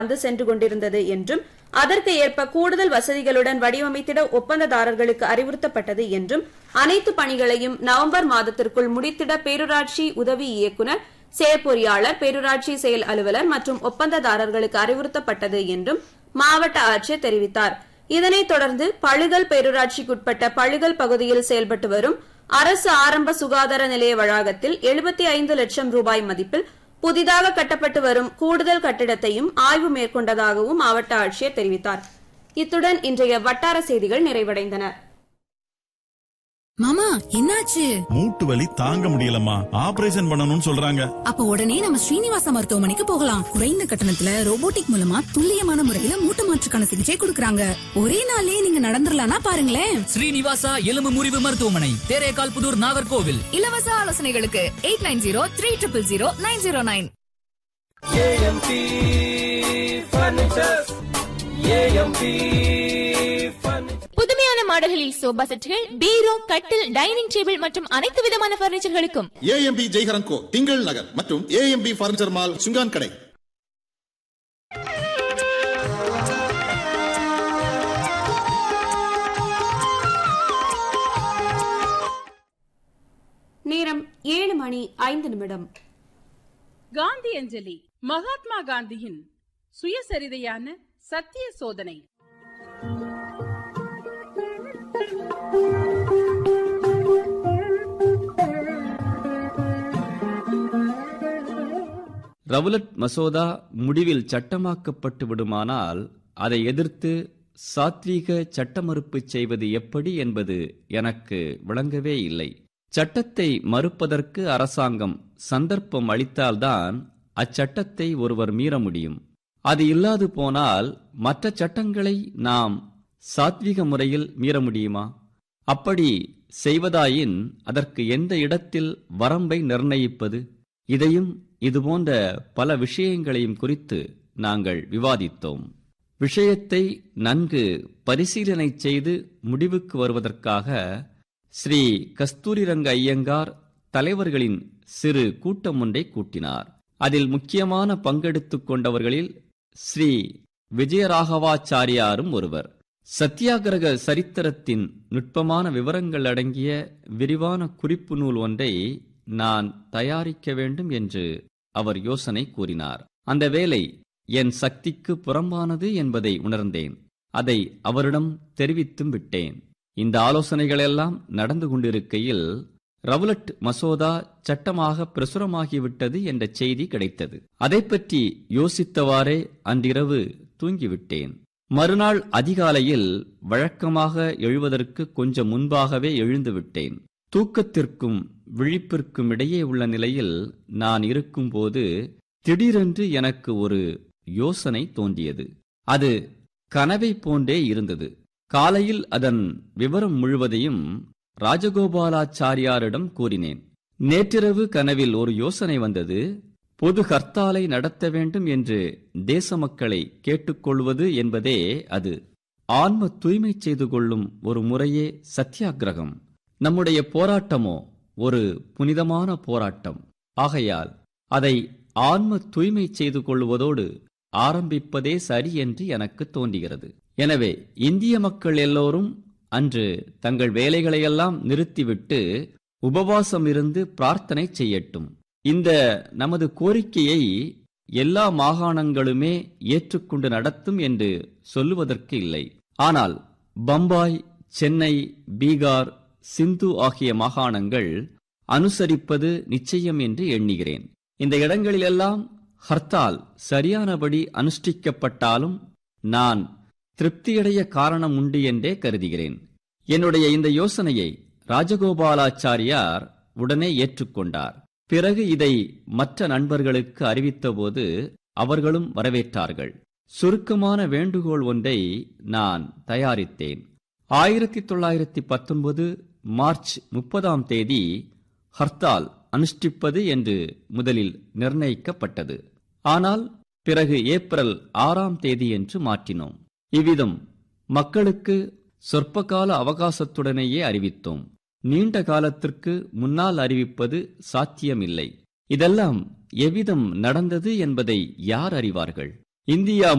வந்து சென்று கொண்டிருந்தது என்றும் அதற்கு ஏற்ப கூடுதல் வசதிகளுடன் வடிவமைத்திட ஒப்பந்ததாரர்களுக்கு அறிவுறுத்தப்பட்டது என்றும் அனைத்து பணிகளையும் நவம்பர் மாதத்திற்குள் முடித்திட பேரூராட்சி உதவி இயக்குநர் செயற்பொறியாளர் பேரூராட்சி செயல் அலுவலர் மற்றும் ஒப்பந்ததாரர்களுக்கு அறிவுறுத்தப்பட்டது என்றும் மாவட்ட ஆட்சியர் தெரிவித்தார் இதனைத் தொடர்ந்து பழுகல் பேரூராட்சிக்குட்பட்ட பழுகல் பகுதியில் செயல்பட்டு வரும் அரசு ஆரம்ப சுகாதார நிலைய வளாகத்தில் எழுபத்தி ஐந்து லட்சம் ரூபாய் மதிப்பில் புதிதாக கட்டப்பட்டு வரும் கூடுதல் கட்டிடத்தையும் ஆய்வு மேற்கொண்டதாகவும் மாவட்ட ஆட்சியர் தெரிவித்தார் இத்துடன் இன்றைய வட்டார செய்திகள் நிறைவடைந்தன மாமா என்னாச்சு மூட்டு வலி தாங்க முடியலம்மா ஆபரேஷன் பண்ணணும்னு சொல்றாங்க அப்ப உடனே நம்ம ஸ்ரீனிவாச மருத்துவமனைக்கு போகலாம் குறைந்த கட்டணத்துல ரோபோட்டிக் மூலமா துல்லியமான முறையில மூட்டு மாற்றுக்கான சிகிச்சை கொடுக்கறாங்க ஒரே நாள்லயே நீங்க நடந்துடலாம்னா பாருங்களேன் ஸ்ரீனிவாசா எலும்பு முறிவு மருத்துவமனை தேரேகால் புதூர் நாகர்கோவில் இலவச ஆலோசனைகளுக்கு eight nine zero three triple zero nine zero nine AMP furnitures AMP furniture புதுமையான மாடல்களில் சோபா செட்டுகள் பீரோ கட்டில் டைனிங் டேபிள் மற்றும் அனைத்து விதமான பர்னிச்சர்களுக்கும் ஏஎம்பி ஜெய்ஹரன் கோ திங்கள் நகர் மற்றும் ஏஎம்பி பர்னிச்சர் மால் சுங்கான் கடை நேரம் ஏழு மணி ஐந்து நிமிடம் காந்தி அஞ்சலி மகாத்மா காந்தியின் சுயசரிதையான சத்திய சோதனை ரவுலட் மசோதா முடிவில் சட்டமாக்கப்பட்டு விடுமானால் அதை எதிர்த்து சாத்வீக சட்ட மறுப்பு செய்வது எப்படி என்பது எனக்கு விளங்கவே இல்லை சட்டத்தை மறுப்பதற்கு அரசாங்கம் சந்தர்ப்பம் அளித்தால்தான் அச்சட்டத்தை ஒருவர் மீற முடியும் அது இல்லாது போனால் மற்ற சட்டங்களை நாம் சாத்வீக முறையில் மீற முடியுமா அப்படி செய்வதாயின் அதற்கு எந்த இடத்தில் வரம்பை நிர்ணயிப்பது இதையும் இதுபோன்ற பல விஷயங்களையும் குறித்து நாங்கள் விவாதித்தோம் விஷயத்தை நன்கு பரிசீலனை செய்து முடிவுக்கு வருவதற்காக ஸ்ரீ கஸ்தூரிரங்க ஐயங்கார் தலைவர்களின் சிறு கூட்டம் ஒன்றை கூட்டினார் அதில் முக்கியமான பங்கெடுத்துக் கொண்டவர்களில் ஸ்ரீ விஜயராகவாச்சாரியாரும் ஒருவர் சத்தியாகிரக சரித்திரத்தின் நுட்பமான விவரங்கள் அடங்கிய விரிவான குறிப்பு நூல் ஒன்றை நான் தயாரிக்க வேண்டும் என்று அவர் யோசனை கூறினார் அந்த வேலை என் சக்திக்கு புறம்பானது என்பதை உணர்ந்தேன் அதை அவரிடம் தெரிவித்தும் விட்டேன் இந்த ஆலோசனைகளெல்லாம் நடந்து கொண்டிருக்கையில் ரவுலட் மசோதா சட்டமாக பிரசுரமாகிவிட்டது என்ற செய்தி கிடைத்தது அதை பற்றி யோசித்தவாறே அன்றிரவு தூங்கிவிட்டேன் மறுநாள் அதிகாலையில் வழக்கமாக எழுவதற்கு கொஞ்சம் முன்பாகவே எழுந்து விட்டேன் தூக்கத்திற்கும் விழிப்பிற்கும் இடையே உள்ள நிலையில் நான் இருக்கும்போது திடீரென்று எனக்கு ஒரு யோசனை தோன்றியது அது கனவை போன்றே இருந்தது காலையில் அதன் விவரம் முழுவதையும் ராஜகோபாலாச்சாரியாரிடம் கூறினேன் நேற்றிரவு கனவில் ஒரு யோசனை வந்தது பொது ஹர்த்தாலை நடத்த வேண்டும் என்று தேச மக்களை கேட்டுக்கொள்வது என்பதே அது ஆன்ம தூய்மை செய்து கொள்ளும் ஒரு முறையே சத்தியாகிரகம் நம்முடைய போராட்டமோ ஒரு புனிதமான போராட்டம் ஆகையால் அதை ஆன்ம தூய்மை செய்து கொள்வதோடு ஆரம்பிப்பதே சரி என்று எனக்கு தோன்றுகிறது எனவே இந்திய மக்கள் எல்லோரும் அன்று தங்கள் வேலைகளையெல்லாம் நிறுத்திவிட்டு உபவாசம் இருந்து பிரார்த்தனை செய்யட்டும் இந்த நமது கோரிக்கையை எல்லா மாகாணங்களுமே ஏற்றுக்கொண்டு நடத்தும் என்று சொல்லுவதற்கு இல்லை ஆனால் பம்பாய் சென்னை பீகார் சிந்து ஆகிய மாகாணங்கள் அனுசரிப்பது நிச்சயம் என்று எண்ணுகிறேன் இந்த இடங்களிலெல்லாம் ஹர்த்தால் சரியானபடி அனுஷ்டிக்கப்பட்டாலும் நான் திருப்தியடைய காரணம் உண்டு என்றே கருதுகிறேன் என்னுடைய இந்த யோசனையை ராஜகோபாலாச்சாரியார் உடனே ஏற்றுக்கொண்டார் பிறகு இதை மற்ற நண்பர்களுக்கு அறிவித்தபோது அவர்களும் வரவேற்றார்கள் சுருக்கமான வேண்டுகோள் ஒன்றை நான் தயாரித்தேன் ஆயிரத்தி தொள்ளாயிரத்தி பத்தொன்பது மார்ச் முப்பதாம் தேதி ஹர்த்தால் அனுஷ்டிப்பது என்று முதலில் நிர்ணயிக்கப்பட்டது ஆனால் பிறகு ஏப்ரல் ஆறாம் தேதி என்று மாற்றினோம் இவ்விதம் மக்களுக்கு சொற்பகால அவகாசத்துடனேயே அறிவித்தோம் நீண்ட காலத்திற்கு முன்னால் அறிவிப்பது சாத்தியமில்லை இதெல்லாம் எவ்விதம் நடந்தது என்பதை யார் அறிவார்கள் இந்தியா